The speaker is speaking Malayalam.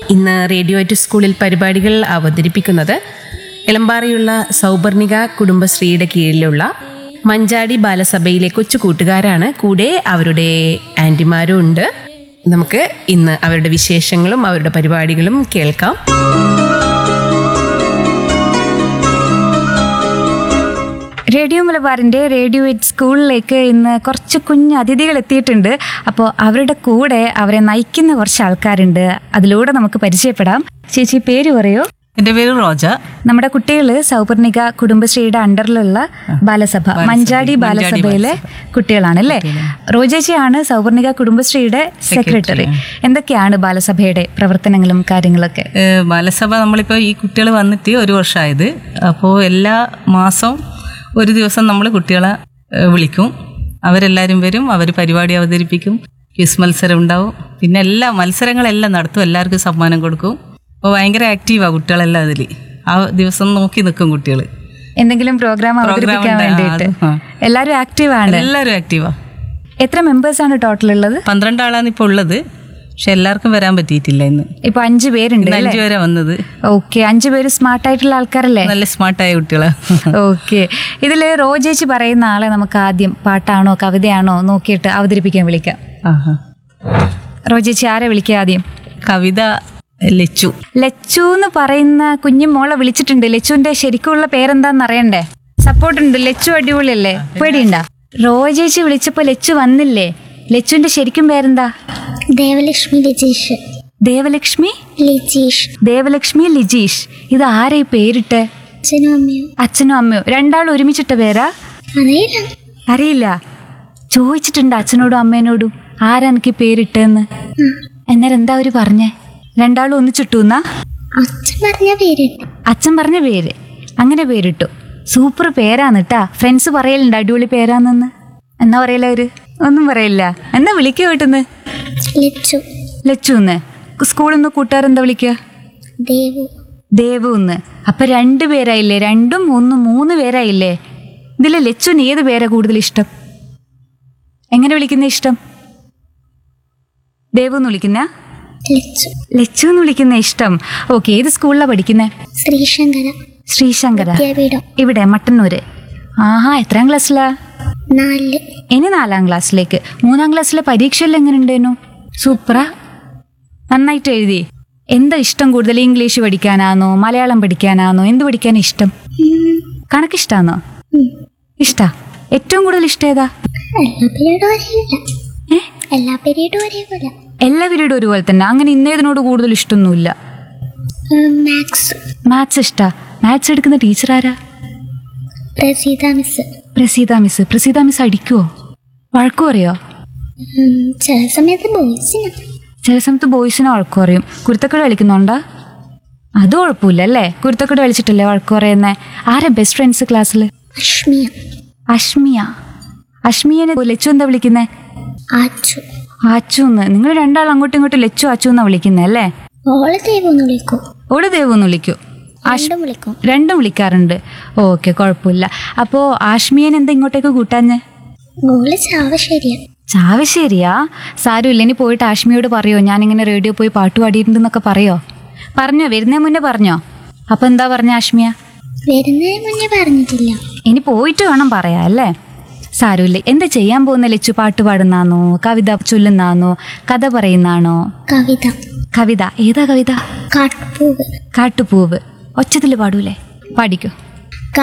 ഇന്ന് റേഡിയോ ടു സ്കൂളിൽ പരിപാടികൾ അവതരിപ്പിക്കുന്നത് എളമ്പാറയുള്ള സൗപർണിക കുടുംബശ്രീയുടെ കീഴിലുള്ള മഞ്ചാടി ബാലസഭയിലെ കൊച്ചു കൂട്ടുകാരാണ് കൂടെ അവരുടെ ആൻറ്റിമാരും ഉണ്ട് നമുക്ക് ഇന്ന് അവരുടെ വിശേഷങ്ങളും അവരുടെ പരിപാടികളും കേൾക്കാം റേഡിയോ മലബാറിന്റെ റേഡിയോ എയ്റ്റ് സ്കൂളിലേക്ക് ഇന്ന് കുറച്ച് കുഞ്ഞ് അതിഥികൾ എത്തിയിട്ടുണ്ട് അപ്പോൾ അവരുടെ കൂടെ അവരെ നയിക്കുന്ന കുറച്ച് ആൾക്കാരുണ്ട് അതിലൂടെ നമുക്ക് പരിചയപ്പെടാം ചേച്ചി പേര് പറയൂ എൻ്റെ പേര് റോജ നമ്മുടെ കുട്ടികൾ സൗപർണിക കുടുംബശ്രീയുടെ അണ്ടറിലുള്ള ബാലസഭ മഞ്ചാടി ബാലസഭയിലെ കുട്ടികളാണ് അല്ലേ റോജേച്ചിയാണ് സൗപർണിക കുടുംബശ്രീയുടെ സെക്രട്ടറി എന്തൊക്കെയാണ് ബാലസഭയുടെ പ്രവർത്തനങ്ങളും കാര്യങ്ങളൊക്കെ ഏഹ് ബാലസഭ നമ്മളിപ്പോൾ ഈ കുട്ടികൾ വന്നിട്ട് ഒരു വർഷമായത് അപ്പോൾ എല്ലാ മാസം ഒരു ദിവസം നമ്മൾ കുട്ടികളെ ഏഹ് വിളിക്കും അവരെല്ലാവരും വരും അവർ പരിപാടി അവതരിപ്പിക്കും ക്വിസ് മത്സരം ഉണ്ടാവും പിന്നെ എല്ലാ മത്സരങ്ങളെല്ലാം നടത്തും എല്ലാവർക്കും സമ്മാനം കൊടുക്കും അപ്പോൾ ഭയങ്കര ആക്റ്റീവാണ് കുട്ടികളെല്ലാം അതിൽ ആ ദിവസം നോക്കി നിൽക്കും കുട്ടികൾ എന്തെങ്കിലും പ്രോഗ്രാം അവതരിപ്പിക്കാൻ ഉണ്ട്. ആ, വേണ്ടിയിട്ട് അത് ആ. എല്ലാവരും ആക്റ്റീവ് ആണ് എല്ലാവരും ആക്റ്റീവാണ് എത്ര മെമ്പേഴ്സ് ആണ് ടോട്ടൽ ഉള്ളത് പന്ത്രണ്ട് ആളാണ് ഇപ്പോൾ ഉള്ളത് പക്ഷെ എല്ലാവർക്കും വരാൻ പറ്റിയിട്ടില്ല ഇന്ന് ഇപ്പൊ അഞ്ചു പേരുണ്ട് ഇന്ന് അഞ്ചു വരെ വന്നത് ഓക്കെ അഞ്ചു പേര് സ്മാർട്ട് ആയിട്ടുള്ള ആൾക്കാരല്ലേ നല്ല സ്മാർട്ടായ കുട്ടികളാണ് ഓക്കെ ഇതില് റോജേച്ചി പറയുന്ന ആളെ നമുക്ക് ആദ്യം പാട്ടാണോ കവിതയാണോ നോക്കിയിട്ട് അവതരിപ്പിക്കാൻ വിളിക്കാം ആഹാ റോജേച്ചി ആരെ വിളിക്കുക ആദ്യം കവിത ലച്ചു ലച്ചു എന്ന് പറയുന്ന കുഞ്ഞു മോളെ വിളിച്ചിട്ടുണ്ട് ലച്ചുവിന്റെ ശരിക്കുള്ള പേരെന്താന്ന് അറിയണ്ടേ സപ്പോർട്ട് ഉണ്ട് ലച്ചു അടിപൊളിയല്ലേ പേടിയുണ്ടാ റോജേച്ചി വിളിച്ചപ്പോ ലച്ചു വന്നില്ലേ ലച്ചുവിന്റെ ശരിക്കും പേരെന്താ ദേവലക്ഷ്മി ലിജീഷ് ദേവലക്ഷ്മി ലിജീഷ് ദേവലക്ഷ്മി ലിജീഷ് ഇത് ആരെ ഈ പേരിട്ടെ അച്ഛനും അമ്മയും അച്ഛനും അമ്മയും രണ്ടാളും ഒരുമിച്ചിട്ട പേരാ അറിയില്ല അറിയില്ല ചോദിച്ചിട്ടുണ്ട് അച്ഛനോടും അമ്മേനോടും ആരാ എനിക്ക് പേരിട്ടെന്ന് അന്നേരം എന്താ അവര് പറഞ്ഞേ രണ്ടാളും ഒന്നിച്ചിട്ടുന്നാ അച്ഛൻ പറഞ്ഞ പേരിട്ട് അച്ഛൻ പറഞ്ഞ പേര് അങ്ങനെ പേരിട്ടു സൂപ്പർ പേരാന്ന് കേട്ടാ ഫ്രണ്ട്സ് പറയലുണ്ട് അടിപൊളി പേരാന്നെന്ന് എന്നാ പറയല അവര് ഒന്നും പറയില്ല എന്നാ വിളിക്കുക വീട്ടിന്ന് ലച്ചു ലച്ചുന്ന് സ്കൂളിൽ നിന്ന് കൂട്ടുകാരെന്താ വിളിക്കുക ദേവു ദേവുന്ന് അപ്പൊ രണ്ടു പേരായില്ലേ രണ്ടും ഒന്നും മൂന്ന് പേരായില്ലേ ഇതില് ലച്ചുന് ഏത് പേരാ കൂടുതൽ ഇഷ്ടം എങ്ങനെ വിളിക്കുന്ന ഇഷ്ടം ദേവു എന്ന് വിളിക്കുന്ന ലച്ചു ലച്ചു എന്ന് വിളിക്കുന്ന ഇഷ്ടം ഓക്കെ ഏത് സ്കൂളിലാണ് പഠിക്കുന്നത് ശ്രീശങ്കര ശ്രീശങ്കര വിദ്യാപീഠം ഇവിടെ മട്ടന്നൂര് ആഹാ എത്രാം ക്ലാസ്സിലാ നാലില് ഇനി നാലാം ക്ലാസ്സിലേക്ക് മൂന്നാം ക്ലാസ്സിലെ പരീക്ഷയെല്ലാം എങ്ങനെ ഉണ്ടായിരുന്നു സൂപ്പറാ നന്നായിട്ട് എഴുതി എന്താ ഇഷ്ടം കൂടുതൽ ഇംഗ്ലീഷ് പഠിക്കാനാണോ മലയാളം പഠിക്കാനാണോ എന്ത് പഠിക്കാനാ ഇഷ്ടം കണക്കിഷ്ടാണോ ഇഷ്ടാ ഏറ്റവും കൂടുതൽ ഇഷ്ടം ഏതാ എല്ലാ പീരീഡും ഒരേപോലെ ഏ എല്ലാ പീരീഡും ഒരേപോലെ എല്ലാ പീരീഡും ഒരുപോലെ തന്നെ അങ്ങനെ ഇന്നേതിനോട് കൂടുതൽ ഇഷ്ടമൊന്നുമില്ല മാത്സ് മാത്സ് ഇഷ്ടാ മാത്സ് എടുക്കുന്ന ടീച്ചർ ആരാ Praseetha miss Praseetha miss Praseetha miss അടിക്കുവോ വഴക്കു പറയോ ഉം, ചില സമയത്ത് ബോയ്സിന് ചില സമയത്ത് ബോയ്സിനെ വഴക്കു പറയും കുരുത്തക്കേട് കളിക്കുന്നുണ്ടോ അത് കുഴപ്പമില്ല അല്ലേ കുരുത്തക്കേട് കളിച്ചിട്ടല്ലേ വഴക്കു പറയുന്നേ ആരാ ബെസ്റ്റ് ഫ്രണ്ട്സ് ക്ലാസ്സിൽ അഷ്മിയ അഷ്മിയ അഷ്മിയനെ ലച്ചു എന്താ വിളിക്കുന്നേ ആച്ചു ആച്ചുന്ന് നിങ്ങൾ രണ്ടാൾ അങ്ങോട്ടും ഇങ്ങോട്ടും ലച്ചു ആച്ചു എന്നാ വിളിക്കുന്നേ അല്ലേ ഓളെ ദേവു എന്ന് വിളിക്കും ഓള് ദേവു എന്ന് വിളിക്കൂ ആഷ് രണ്ടും വിളിക്കും രണ്ടും വിളിക്കാറുണ്ട് ഓക്കെ കുഴപ്പമില്ല അപ്പോൾ ആഷ്മിയൻ എന്താ ഇങ്ങോട്ടേക്ക് കൂട്ടാഞ്ഞേ ഓള് ചാവശ്ശേരിയാ ചാവശ്ശേരിയാ സാരമില്ല ഇനി പോയിട്ട് ആഷ്മിയോട് പറയോ ഞാനിങ്ങനെ റേഡിയോ പോയി പാട്ട് പാടിയിട്ടുണ്ടെന്നൊക്കെ പറയോ പറഞ്ഞോ വരുന്നേ മുന്നേ പറഞ്ഞോ അപ്പൊ എന്താ പറഞ്ഞ ആഷ്മിയ വരുന്നതിന് മുന്നേ പറഞ്ഞിട്ടില്ല ഇനി പോയിട്ട് വേണം പറയാ അല്ലേ സാരമില്ല എന്താ ചെയ്യാൻ പോകുന്ന ലച്ചു പാട്ട് പാടുന്നാന്നോ കവിത ചൊല്ലുന്നാന്നോ കഥ പറയുന്നാണോ കവിത കവിത ഏതാ കവിത കാട്ടുപൂവ് കാട്ടുപൂവ് ഒച്ചത്തിൽ പാടൂലേ പാടിക്കോ